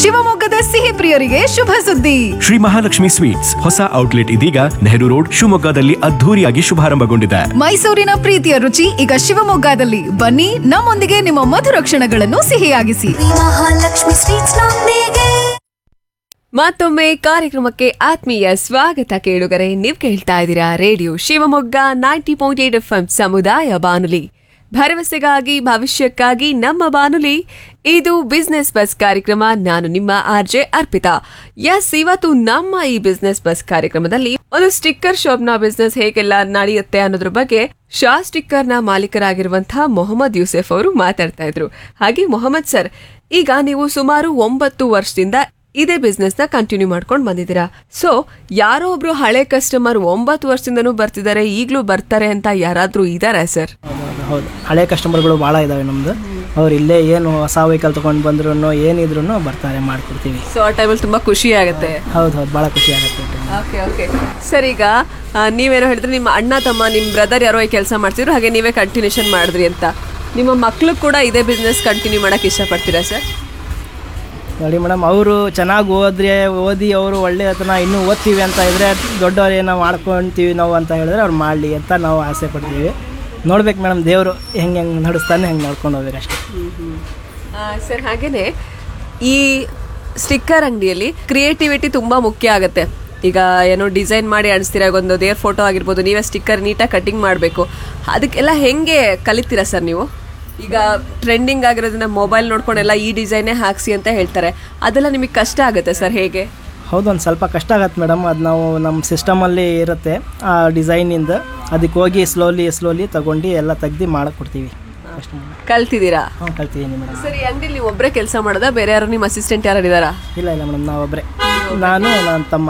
ಶಿವಮೊಗ್ಗದ ಸಿಹಿ ಪ್ರಿಯರಿಗೆ ಶುಭ ಸುದ್ದಿ ಶ್ರೀ ಮಹಾಲಕ್ಷ್ಮಿ ಸ್ವೀಟ್ಸ್ ಹೊಸ ಔಟ್ಲೆಟ್ ಇದೀಗ ನೆಹರು ರೋಡ್ ಶಿವಮೊಗ್ಗದಲ್ಲಿ ಅದ್ಧೂರಿಯಾಗಿ ಶುಭಾರಂಭಗೊಂಡಿದೆ ಮೈಸೂರಿನ ಪ್ರೀತಿಯ ರುಚಿ ಈಗ ಶಿವಮೊಗ್ಗದಲ್ಲಿ ಬನ್ನಿ ನಮ್ಮೊಂದಿಗೆ ನಿಮ್ಮ ಮಧುರ ಕ್ಷಣಗಳನ್ನು ಸಿಹಿಯಾಗಿಸಿ ಮಹಾಲಕ್ಷ್ಮಿ ಸ್ವೀಟ್ಸ್ ನೊಂದಿಗೆ ಮತ್ತೊಮ್ಮೆ ಕಾರ್ಯಕ್ರಮಕ್ಕೆ ಆತ್ಮೀಯ ಸ್ವಾಗತ ಕೇಳುಗರೆ ನೀವು ಕೇಳ್ತಾ ಇದ್ದೀರಾ radio Shivamogga ninety point eight F ಸಮುದಾಯ ಬಾನುಲಿ ಭರವಸೆಗಾಗಿ ಭವಿಷ್ಯಕ್ಕಾಗಿ ನಮ್ಮ ಬಾನುಲಿ ಇದು ಬಿಸ್ನೆಸ್ ಬಸ್ ಕಾರ್ಯಕ್ರಮ ನಾನು ನಿಮ್ಮ ಆರ್ಜೆ ಅರ್ಪಿತಾ ಎಸ್ ಇವತ್ತು ನಮ್ಮ ಈ ಬಿಸ್ನೆಸ್ ಬಸ್ ಕಾರ್ಯಕ್ರಮದಲ್ಲಿ ಒಂದು ಸ್ಟಿಕ್ಕರ್ ಶಾಪ್ ನ ಬಿಸ್ನೆಸ್ ಹೇಗೆಲ್ಲ ನಡೆಯುತ್ತೆ ಅನ್ನೋದ್ರ ಬಗ್ಗೆ ಶಾ ಸ್ಟಿಕ್ಕರ್ ನ ಮಾಲೀಕರಾಗಿರುವಂತಹ ಮೊಹಮ್ಮದ್ ಯೂಸೆಫ್ ಅವರು ಮಾತಾಡ್ತಾ ಇದ್ರು ಹಾಗೆ ಮೊಹಮ್ಮದ್ ಸರ್ ಈಗ ನೀವು ಸುಮಾರು ಒಂಬತ್ತು ವರ್ಷದಿಂದ ಇದೇ ಬಿಸ್ನೆಸ್ ನ ಕಂಟಿನ್ಯೂ ಮಾಡ್ಕೊಂಡು ಬಂದಿದ್ದೀರಾ ಸೊ ಯಾರೋ ಒಬ್ರು ಹಳೆ ಕಸ್ಟಮರ್ ಒಂಬತ್ತು ವರ್ಷದಿಂದನೂ ಬರ್ತಿದ್ದಾರೆ ಈಗಲೂ ಬರ್ತಾರೆ ಅಂತ ಯಾರಾದ್ರೂ ಇದಾರಾ ಸರ್ ಹೌದು, ಹೌದು ಹಳೆ ಕಸ್ಟಮರ್ಗಳು ಭಾಳ ಇದ್ದಾವೆ ನಮ್ಮದು ಅವ್ರು ಇಲ್ಲೇ ಏನು ಹೊಸ ವೆಹಿಕಲ್ ತೊಗೊಂಡು ಬಂದ್ರು ಏನಿದ್ರು ಬರ್ತಾರೆ ಮಾಡಿಕೊಡ್ತೀವಿ ಸೊ ಆ ಟೈಮಲ್ಲಿ ತುಂಬಾ ಖುಷಿ ಆಗುತ್ತೆ ಹೌದು ಹೌದು ಭಾಳ ಖುಷಿ ಆಗುತ್ತೆ ಓಕೆ ಓಕೆ ಸರ್ ಈಗ ಆ, ನೀವೇನೋ ಹೇಳಿದ್ರೆ ನಿಮ್ಮ ಅಣ್ಣ ತಮ್ಮ ನಿಮ್ಮ ಬ್ರದರ್ ಯಾರೋ ಈ ಕೆಲಸ ಮಾಡ್ತಿದ್ರು ಹಾಗೆ ನೀವೇ ಕಂಟಿನ್ಯೂಷನ್ ಮಾಡಿದ್ರಿ ಅಂತ ನಿಮ್ಮ ಮಕ್ಳು ಕೂಡ ಇದೇ ಬಿಸ್ನೆಸ್ ಕಂಟಿನ್ಯೂ ಮಾಡಕ್ ಇಷ್ಟಪಡ್ತೀರಾ ಸರ್ ನೋಡಿ ಮೇಡಮ್ ಅವರು ಚೆನ್ನಾಗಿ ಓದ್ರೆ ಓದಿ ಅವರು ಒಳ್ಳೆ ತನ ಇನ್ನೂ ಓದ್ತೀವಿ ಅಂತ ಇದ್ರೆ ದೊಡ್ಡವ್ರು ಏನೋ ಮಾಡ್ಕೊಳ್ತೀವಿ ನಾವು ಅಂತ ಹೇಳಿದ್ರೆ ಅವ್ರು ಮಾಡಲಿ ಅಂತ ನಾವು ಆಸೆ ಪಡ್ತೀವಿ ನೋಡ್ಬೇಕು ಮೇಡಮ್ ದೇವರು ಹೆಂಗೆ ಹೆಂಗೆ ನಡೆಸ್ತಾನೆ ಹೆಂಗೆ ನೋಡ್ಕೊಂಡು ಹೋಗ್ಬೇಕು ಅಷ್ಟೇ ಸರ್ ಹಾಗೇನೆ ಈ ಸ್ಟಿಕ್ಕರ್ ಅಂಗಡಿಯಲ್ಲಿ ಕ್ರಿಯೇಟಿವಿಟಿ ತುಂಬಾ ಮುಖ್ಯ ಆಗುತ್ತೆ ಈಗ ಏನೋ ಡಿಸೈನ್ ಮಾಡಿ ಅಣಿಸ್ತೀರಾ ಈಗ ಒಂದು ದೇವ್ರ ಫೋಟೋ ಆಗಿರ್ಬೋದು ನೀವೇ ಸ್ಟಿಕ್ಕರ್ ನೀಟಾಗಿ ಕಟಿಂಗ್ ಮಾಡಬೇಕು ಅದಕ್ಕೆಲ್ಲ ಹೆಂಗೆ ಕಲಿತೀರಾ ಸರ್ ನೀವು ಈಗ ಟ್ರೆಂಡಿಂಗ್ ಆಗಿರೋದನ್ನ ಮೊಬೈಲ್ ನೋಡ್ಕೊಂಡೆಲ್ಲ ಈ ಡಿಸೈನೇ ಹಾಕ್ಸಿ ಅಂತ ಹೇಳ್ತಾರೆ ಅದೆಲ್ಲ ನಿಮಗೆ ಕಷ್ಟ ಆಗುತ್ತೆ ಸರ್ ಹೇಗೆ ಹೌದು ಒಂದು ಸ್ವಲ್ಪ ಕಷ್ಟ ಆಗತ್ತೆ ಮೇಡಮ್ ಅದು ನಾವು ನಮ್ಮ ಸಿಸ್ಟಮಲ್ಲಿ ಇರುತ್ತೆ ಆ ಡಿಸೈನಿಂದ ಅದಕ್ಕೆ ಹೋಗಿ ಸ್ಲೋಲಿ ಸ್ಲೋಲಿ ತಗೊಂಡು ಎಲ್ಲ ತೆಗ್ದು ಮಾಡಕ್ಕೆ ಅಷ್ಟೇ ಕಲ್ತಿದ್ದೀರಾ ಹ್ಞೂ ಕಲ್ತಿದ್ದೀನಿ ಮೇಡಮ್ ಸರ್ ಈ ಅಂಗಡಿಲಿ ನೀವು ಒಬ್ಬರೇ ಕೆಲಸ ಮಾಡೋದಾ ಬೇರೆ ಯಾರು ನಿಮ್ಮ ಅಸಿಸ್ಟೆಂಟ್ ಯಾರು ಇದ್ದಾರಾ ಇಲ್ಲ ಇಲ್ಲ ಮೇಡಮ್ ನಾವೊಬ್ಬರೇ ನಾನು ನನ್ನ ತಮ್ಮ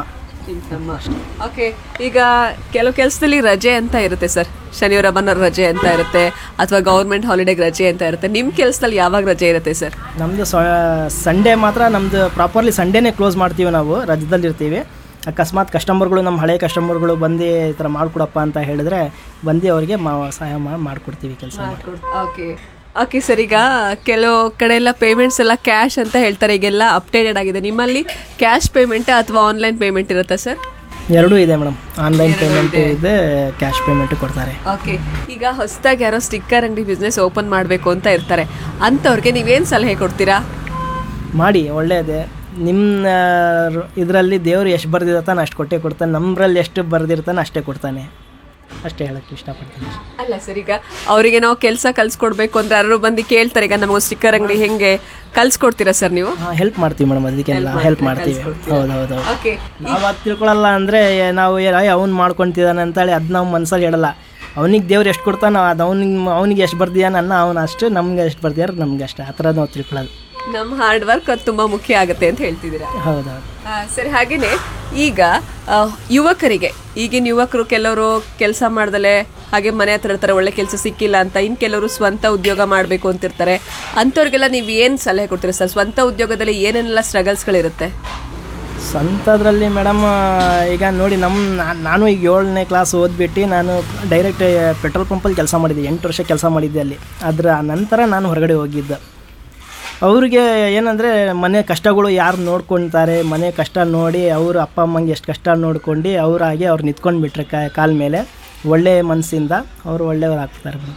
ಓಕೆ ಈಗ ಕೆಲವು ಕೆಲಸದಲ್ಲಿ ರಜೆ ಅಂತ ಇರುತ್ತೆ ಸರ್ ಶನಿವಾರ ಭಾನುವಾರ ರಜೆ ಅಂತ ಇರುತ್ತೆ ಅಥವಾ ಗೌರ್ಮೆಂಟ್ ಹಾಲಿಡೇಗೆ ರಜೆ ಅಂತ ಇರುತ್ತೆ ನಿಮ್ಮ ಕೆಲಸದಲ್ಲಿ ಯಾವಾಗ ರಜೆ ಇರುತ್ತೆ ಸರ್ ನಮ್ಮದು ಸಂಡೇ ಮಾತ್ರ ನಮ್ಮದು ಪ್ರಾಪರ್ಲಿ ಸಂಡೇನೇ ಕ್ಲೋಸ್ ಮಾಡ್ತೀವಿ ನಾವು ರಜದಲ್ಲಿ ಇರ್ತೀವಿ ಅಕಸ್ಮಾತ್ ಕಸ್ಟಮರ್ಗಳು ನಮ್ಮ ಹಳೆ ಕಸ್ಟಮರ್ಗಳು ಬಂದು ಈ ಥರ ಮಾಡಿಕೊಡಪ್ಪ ಅಂತ ಹೇಳಿದ್ರೆ ಬಂದು ಅವರಿಗೆ ಮಾ ಸಹಾಯ ಮಾಡಿ ಮಾಡಿಕೊಡ್ತೀವಿ ಕೆಲಸ ಓಕೆ ಓಕೆ ಸರ್ ಈಗ ಕೆಲವು ಕಡೆ ಎಲ್ಲ ಪೇಮೆಂಟ್ಸ್ ಎಲ್ಲ ಕ್ಯಾಶ್ ಅಂತ ಹೇಳ್ತಾರೆ ಈಗೆಲ್ಲ ಅಪ್ಡೇಟೆಡ್ ಆಗಿದೆ ನಿಮ್ಮಲ್ಲಿ ಕ್ಯಾಶ್ ಪೇಮೆಂಟ್ ಅಥವಾ ಆನ್ಲೈನ್ ಪೇಮೆಂಟ್ ಇರುತ್ತಾ ಸರ್ ಎರಡೂ ಇದೆ ಮೇಡಮ್ ಆನ್ಲೈನ್ ಪೇಮೆಂಟ್ ಇದೆ ಕ್ಯಾಶ್ ಪೇಮೆಂಟ್ ಕೊಡ್ತಾರೆ ಓಕೆ ಈಗ ಹೊಸದಾಗಿ ಯಾರೋ ಸ್ಟಿಕ್ಕರ್ ಅಂಗಡಿ ಬಿಸ್ನೆಸ್ ಓಪನ್ ಮಾಡಬೇಕು ಅಂತ ಇರ್ತಾರೆ ಅಂಥವ್ರಿಗೆ ನೀವೇನು ಸಲಹೆ ಕೊಡ್ತೀರಾ ಮಾಡಿ ಒಳ್ಳೆಯದೇ ನಿಮ್ಮ ಇದರಲ್ಲಿ ದೇವರು ಎಷ್ಟು ಬರ್ದಿರ್ತಾನೆ ಅಷ್ಟು ಕೊಟ್ಟೆ ಕೊಡ್ತಾನೆ ನಮ್ಮರಲ್ಲಿ ಎಷ್ಟು ಬರ್ದಿರ್ತಾನೆ ಅಷ್ಟೇ ಕೊಡ್ತಾನೆ ಅಷ್ಟೇ ಹೇಳಕ್ಕೆ ಇಷ್ಟಪಡ್ತೀನಿ ಅಲ್ಲ ಸರ್ ಈಗ ಅವರಿಗೆ ನಾವು ಕೆಲಸ ಕಲ್ಸ್ಕೊಡ್ಬೇಕು ಅಂದ್ರೆ ಯಾರು ಬಂದು ಕೇಳ್ತಾರೆ ಈಗ ನಮಗೆ ಸ್ಟಿಕ್ಕರ್ ಅಂಗಡಿ ಹೆಂಗೆ ಕಲ್ಸ್ಕೊಡ್ತೀರಾ ಸರ್ ನೀವು ಹಾಂ ಹೆಲ್ಪ್ ಮಾಡ್ತೀವಿ ಮೇಡಮ್ ಅದಕ್ಕೆಲ್ಲ ಹೆಲ್ಪ್ ಮಾಡ್ತೀವಿ ಹೌದು ಹೌದು ಹೌದು ಓಕೆ ನಾವು ಅದು ತಿಳ್ಕೊಳ್ಳಲ್ಲ ಅಂದರೆ ನಾವು ಅವ್ನು ಮಾಡ್ಕೊತಿದ್ದಾನೆ ಅಂತೇಳಿ ಅದು ನಾವು ಮನ್ಸಲ್ಲಿ ಹೇಳಲ್ಲ ಅವನಿಗೆ ದೇವ್ರು ಎಷ್ಟು ಕೊಡ್ತಾನೋ ಅದು ಅವ್ನಿಗೆ ಅವನಿಗೆ ಎಷ್ಟು ಬರ್ದಿಯಾನ ಅನ್ನ ಅವನು ಅಷ್ಟು ನಮ್ಗೆ ಎಷ್ಟು ಬರ್ದಿಯಾರ ನಮ್ಗೆ ಅಷ್ಟೇ ಆ ಥರ ನಾವು ತಿಳ್ಕೊಳ್ಳೋದು ನಮ್ಮ ಹಾರ್ಡ್ ವರ್ಕ್ ಅದು ತುಂಬಾ ಮುಖ್ಯ ಆಗುತ್ತೆ ಅಂತ ಹೇಳ್ತಿದ್ದೀರಾ ಹೌದು ಹೌದು ಆ, ಸರಿ ಹಾಗೇನೆ ಈಗ ಆ, ಯುವಕರಿಗೆ ಈಗಿನ ಯುವಕರು ಕೆಲವರು ಕೆಲಸ ಮಾಡ್ದಲೆ ಹಾಗೆ ಮನೆ ಹತ್ರ ಇರ್ತಾರೆ ಒಳ್ಳೆ ಕೆಲಸ ಸಿಕ್ಕಿಲ್ಲ ಅಂತ ಇನ್ನು ಕೆಲವರು ಸ್ವಂತ ಉದ್ಯೋಗ ಮಾಡಬೇಕು ಅಂತಿರ್ತಾರೆ ಅಂಥವ್ರಿಗೆಲ್ಲ ನೀವು ಏನು ಸಲಹೆ ಕೊಡ್ತೀರಾ ಸರ್ ಸ್ವಂತ ಉದ್ಯೋಗದಲ್ಲಿ ಏನೇನೆಲ್ಲ ಸ್ಟ್ರಗಲ್ಸ್ಗಳಿರುತ್ತೆ ಸ್ವಂತದ್ರಲ್ಲಿ ಮೇಡಮ್ ಈಗ ನೋಡಿ ನಮ್ಮ ನಾ- ನಾನು ಈಗ ಏಳನೇ ಕ್ಲಾಸ್ ಓದ್ಬಿಟ್ಟು ನಾನು ಡೈರೆಕ್ಟ್ ಪೆಟ್ರೋಲ್ ಪಂಪಲ್ಲಿ ಕೆಲಸ ಮಾಡಿದ್ದೆ ಎಂಟು ವರ್ಷ ಕೆಲಸ ಮಾಡಿದ್ದೆ ಅಲ್ಲಿ ಅದರ ನಂತರ ನಾನು ಹೊರಗಡೆ ಹೋಗಿದ್ದೆ ಅವ್ರಿಗೆ ಏನಂದರೆ ಮನೆ ಕಷ್ಟಗಳು ಯಾರು ನೋಡ್ಕೊತಾರೆ ಮನೆ ಕಷ್ಟ ನೋಡಿ ಅವರು ಅಪ್ಪ ಅಮ್ಮಂಗೆ ಎಷ್ಟು ಕಷ್ಟ ನೋಡ್ಕೊಂಡು ಅವರಾಗಿ ಅವ್ರು ನಿಂತ್ಕೊಂಡು ಬಿಟ್ರೆ ಕಾಲ ಮೇಲೆ ಒಳ್ಳೆಯ ಮನಸ್ಸಿಂದ ಅವರು ಒಳ್ಳೆಯವ್ರು ಆಗ್ತಾರೆ ಮೇಡಮ್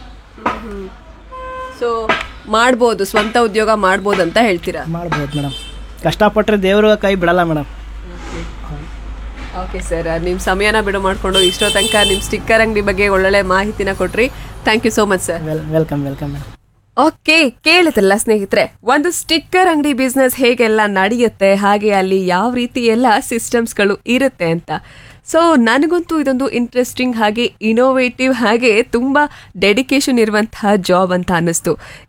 ಸೊ ಮಾಡ್ಬೋದು ಸ್ವಂತ ಉದ್ಯೋಗ ಮಾಡ್ಬೋದು ಅಂತ ಹೇಳ್ತೀರಾ ಮಾಡ್ಬೋದು ಮೇಡಮ್ ಕಷ್ಟಪಟ್ಟರೆ ದೇವರು ಕೈ ಬಿಡಲ್ಲ ಮೇಡಮ್ ಓಕೆ ಸರ್ ನಿಮ್ಮ ಸಮಯನ ಬಿಡು ಮಾಡಿಕೊಂಡು ಇಷ್ಟೋ ತನಕ ನಿಮ್ಮ ಸ್ಟಿಕ್ಕರ್ ಅಂಗಡಿ ಬಗ್ಗೆ ಒಳ್ಳೊಳ್ಳೆ ಮಾಹಿತಿನ ಕೊಟ್ರಿ thank you so much sir well welcome welcome madam okay ಕೇಳಿದ್ರಲ್ಲ ಸ್ನೇಹಿತರೆ ಒಂದು ಸ್ಟಿಕ್ಕರ್ ಅಂಗಡಿ ಬಿಸ್ನೆಸ್ ಹೇಗೆಲ್ಲ ನಡೆಯುತ್ತೆ ಹಾಗೆ ಅಲ್ಲಿ ಯಾವ ರೀತಿ ಎಲ್ಲ ಸಿಸ್ಟಮ್ಸ್ಗಳು ಇರುತ್ತೆ ಅಂತ ಸೊ ನನಗಂತೂ ಇದೊಂದು ಇಂಟ್ರೆಸ್ಟಿಂಗ್ ಹಾಗೆ ಇನೋವೇಟಿವ್ ಹಾಗೆ ತುಂಬ ಡೆಡಿಕೇಶನ್ ಇರುವಂತಹ ಜಾಬ್ ಅಂತ ಅನ್ನಿಸ್ತು